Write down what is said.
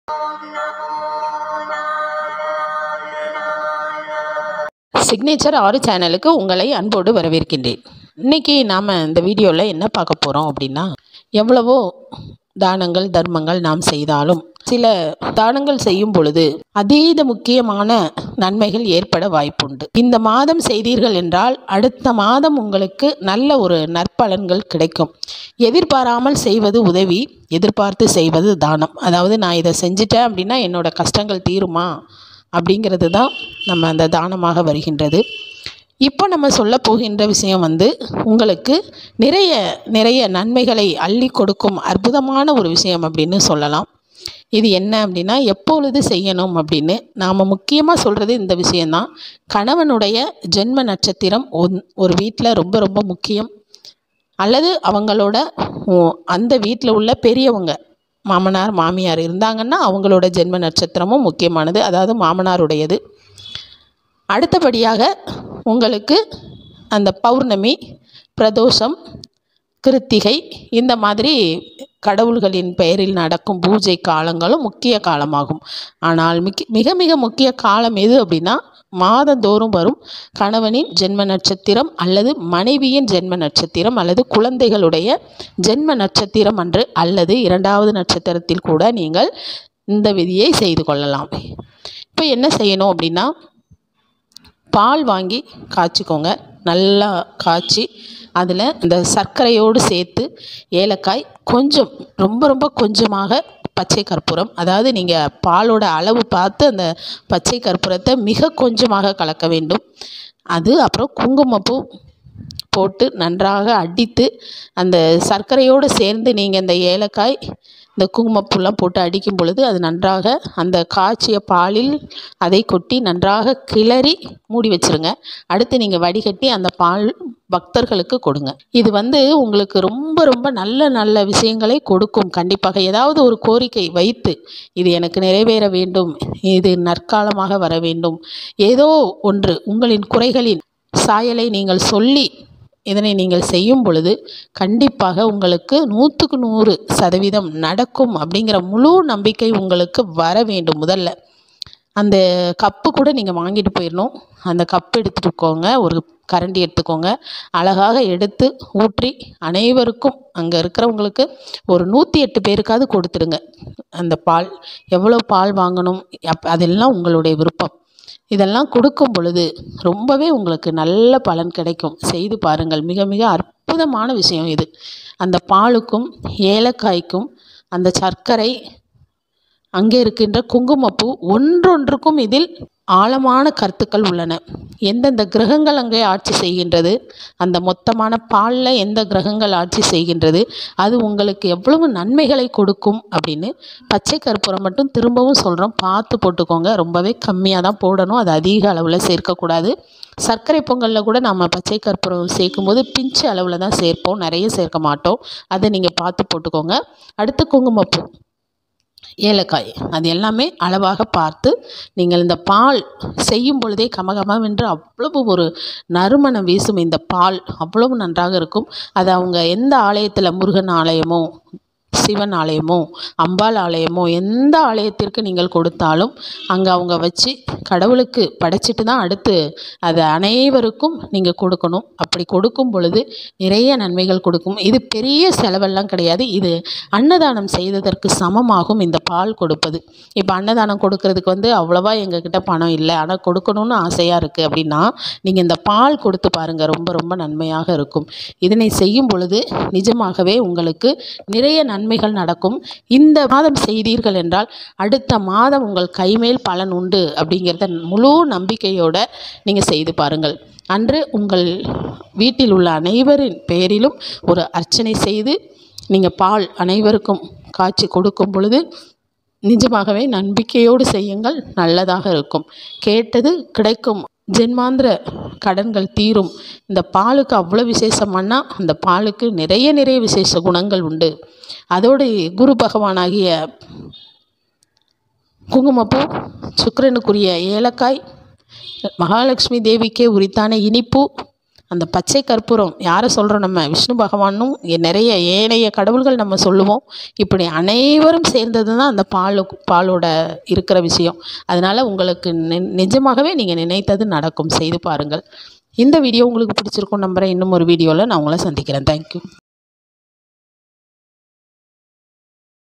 signature ஆறு சேனலுக்கு உங்களை அன்போடு வரவேற்கின்றேன் இன்னைக்கு நாம் இந்த வீடியோவில் என்ன பார்க்க போகிறோம் அப்படின்னா எவ்வளவோ தானங்கள் தர்மங்கள் நாம் செய்தாலும் சில தானங்கள் செய்யும் பொழுது அதீத முக்கியமான நன்மைகள் ஏற்பட வாய்ப்புண்டு இந்த மாதம் செய்தீர்கள் என்றால் அடுத்த மாதம் உங்களுக்கு நல்ல ஒரு நற்பலன்கள் கிடைக்கும் எதிர்பாராமல் செய்வது உதவி எதிர்பார்த்து செய்வது தானம் அதாவது நான் இதை செஞ்சிட்டேன் அப்படின்னா என்னோட கஷ்டங்கள் தீருமா அப்படிங்கிறது தான் நம்ம அந்த தானமாக வருகின்றது இப்போ நம்ம சொல்ல போகின்ற விஷயம் வந்து உங்களுக்கு நிறைய நிறைய நன்மைகளை அள்ளி கொடுக்கும் அற்புதமான ஒரு விஷயம் அப்படின்னு சொல்லலாம் இது என்ன அப்படின்னா எப்பொழுது செய்யணும் அப்படின்னு நாம் முக்கியமாக சொல்கிறது இந்த விஷயந்தான் கணவனுடைய ஜென்ம நட்சத்திரம் ஒன் ஒரு வீட்டில் ரொம்ப ரொம்ப முக்கியம் அல்லது அவங்களோட உ- அந்த வீட்டில் உள்ள பெரியவங்க மாமனார் மாமியார் இருந்தாங்கன்னா அவங்களோட ஜென்ம நட்சத்திரமும் முக்கியமானது அதாவது மாமனாருடையது அடுத்தபடியாக உங்களுக்கு அந்த பௌர்ணமி பிரதோஷம் கிருத்திகை இந்த மாதிரி கடவுள்களின் பெயரில் நடக்கும் பூஜை காலங்களும் முக்கிய காலமாகும் ஆனால் மிக மிக மிக முக்கிய காலம் எது அப்படின்னா மாதந்தோறும் வரும் கணவனின் ஜென்ம நட்சத்திரம் அல்லது மனைவியின் ஜென்ம நட்சத்திரம் அல்லது குழந்தைகளுடைய ஜென்ம நட்சத்திரம் அன்று அல்லது இரண்டாவது நட்சத்திரத்தில் கூட நீங்கள் இந்த விதியை செய்து கொள்ளலாம் இப்போ என்ன செய்யணும் அப்படின்னா பால் வாங்கி காய்ச்சிக்கோங்க நல்லா காய்ச்சி அதில் இந்த சர்க்கரையோடு சேர்த்து ஏலக்காய் கொஞ்சம் ரொம்ப ரொம்ப கொஞ்சமாக பச்சை கற்பூரம் அதாவது நீங்கள் பாலோட அளவு பார்த்து அந்த பச்சை கற்பூரத்தை மிக கொஞ்சமாக கலக்க வேண்டும் அது அப்புறம் குங்குமப்பூ போட்டு நன்றாக அடித்து அந்த சர்க்கரையோடு சேர்ந்து நீங்கள் இந்த ஏலக்காய் இந்த குங்குமப்பூலாம் போட்டு அடிக்கும் பொழுது அது நன்றாக அந்த காய்ச்சிய பாலில் அதை கொட்டி நன்றாக கிளறி மூடி வச்சிருங்க அடுத்து நீங்கள் வடிகட்டி அந்த பால் பக்தர்களுக்கு கொடுங்க இது வந்து உங்களுக்கு ரொம்ப ரொம்ப நல்ல நல்ல விஷயங்களை கொடுக்கும் கண்டிப்பாக ஏதாவது ஒரு கோரிக்கை வைத்து இது எனக்கு நிறைவேற வேண்டும் இது நற்காலமாக வர வேண்டும் ஏதோ ஒன்று உங்களின் குறைகளின் சாயலை நீங்கள் சொல்லி இதனை நீங்கள் செய்யும் பொழுது கண்டிப்பாக உங்களுக்கு நூற்றுக்கு நூறு சதவீதம் நடக்கும் அப்படிங்கிற முழு நம்பிக்கை உங்களுக்கு வர வேண்டும் முதல்ல அந்த கப்பு கூட நீங்கள் வாங்கிட்டு போயிடணும் அந்த கப் எடுத்துட்டு போங்க ஒரு கரண்டி எடுத்துக்கோங்க அழகாக எடுத்து ஊற்றி அனைவருக்கும் அங்கே இருக்கிறவங்களுக்கு ஒரு நூற்றி எட்டு பேருக்காவது கொடுத்துடுங்க அந்த பால் எவ்வளோ பால் வாங்கணும் அப் அதெல்லாம் உங்களுடைய விருப்பம் இதெல்லாம் கொடுக்கும் பொழுது ரொம்பவே உங்களுக்கு நல்ல பலன் கிடைக்கும் செய்து பாருங்கள் மிக மிக அற்புதமான விஷயம் இது அந்த பாலுக்கும் ஏலக்காய்க்கும் அந்த சர்க்கரை அங்கே இருக்கின்ற குங்குமப்பூ ஒன்றொன்றுக்கும் இதில் ஆழமான கருத்துக்கள் உள்ளன எந்தெந்த கிரகங்கள் அங்கே ஆட்சி செய்கின்றது அந்த மொத்தமான பாலில் எந்த கிரகங்கள் ஆட்சி செய்கின்றது அது உங்களுக்கு எவ்வளவு நன்மைகளை கொடுக்கும் அப்படின்னு பச்சை கற்பூரம் மட்டும் திரும்பவும் சொல்கிறோம் பார்த்து போட்டுக்கோங்க ரொம்பவே கம்மியாக தான் போடணும் அது அதிக அளவில் சேர்க்கக்கூடாது சர்க்கரை பொங்கலில் கூட நம்ம பச்சை கற்பூரம் சேர்க்கும்போது பிஞ்சு அளவில் தான் சேர்ப்போம் நிறைய சேர்க்க மாட்டோம் அதை நீங்கள் பார்த்து போட்டுக்கோங்க அடுத்து குங்குமப்பூ ஏலக்காய் அது எல்லாமே அளவாக பார்த்து நீங்கள் இந்த பால் செய்யும் பொழுதே கமகமவென்று அவ்வளவு ஒரு நறுமணம் வீசும் இந்த பால் அவ்வளவு நன்றாக இருக்கும் அது அவங்க எந்த ஆலயத்தில் முருகன் ஆலயமோ சிவன் ஆலயமோ அம்பாள் ஆலயமோ எந்த ஆலயத்திற்கு நீங்கள் கொடுத்தாலும் அங்கே அவங்க வச்சு கடவுளுக்கு படைச்சிட்டு தான் அடுத்து அதை அனைவருக்கும் நீங்கள் கொடுக்கணும் அப்படி கொடுக்கும் பொழுது நிறைய நன்மைகள் கொடுக்கும் இது பெரிய செலவெல்லாம் கிடையாது இது அன்னதானம் செய்ததற்கு சமமாகும் இந்த பால் கொடுப்பது இப்போ அன்னதானம் கொடுக்கறதுக்கு வந்து அவ்வளவா எங்ககிட்ட பணம் இல்லை ஆனால் கொடுக்கணும்னு ஆசையாக இருக்குது அப்படின்னா நீங்கள் இந்த பால் கொடுத்து பாருங்கள் ரொம்ப ரொம்ப நன்மையாக இருக்கும் இதனை செய்யும் பொழுது நிஜமாகவே உங்களுக்கு நிறைய நன்மைகள் நடக்கும் இந்த மாதம் செய்தீர்கள் என்றால் அடுத்த மாதம் உங்கள் கைமேல் பலன் உண்டு அப்படிங்கிறத முழு நம்பிக்கையோட நீங்கள் செய்து பாருங்கள் அன்று உங்கள் வீட்டில் உள்ள அனைவரின் பெயரிலும் ஒரு அர்ச்சனை செய்து நீங்கள் பால் அனைவருக்கும் காய்ச்சி கொடுக்கும் பொழுது நிஜமாகவே நம்பிக்கையோடு செய்யுங்கள் நல்லதாக இருக்கும் கேட்டது கிடைக்கும் ஜென்மாந்திர கடன்கள் தீரும் இந்த பாலுக்கு அவ்வளோ விசேஷமானா அந்த பாலுக்கு நிறைய நிறைய விசேஷ குணங்கள் உண்டு அதோடு குரு பகவானாகிய குங்குமப்பூ சுக்கிரனுக்குரிய ஏலக்காய் மகாலட்சுமி தேவிக்கே உரித்தான இனிப்பு அந்த பச்சை கற்பூரம் யாரை சொல்கிறோம் நம்ம விஷ்ணு பகவானும் எ- நிறைய ஏனைய கடவுள்கள் நம்ம சொல்லுவோம் இப்படி அனைவரும் சேர்ந்தது தான் அந்த பாலு பாலோட இருக்கிற விஷயம் அதனால் உங்களுக்கு நி நிஜமாகவே நீங்கள் நினைத்தது நடக்கும் செய்து பாருங்கள் இந்த வீடியோ உங்களுக்கு பிடிச்சிருக்கும் நம்புகிறேன் இன்னும் ஒரு வீடியோவில் நான் உங்களை சந்திக்கிறேன் தேங்க்யூ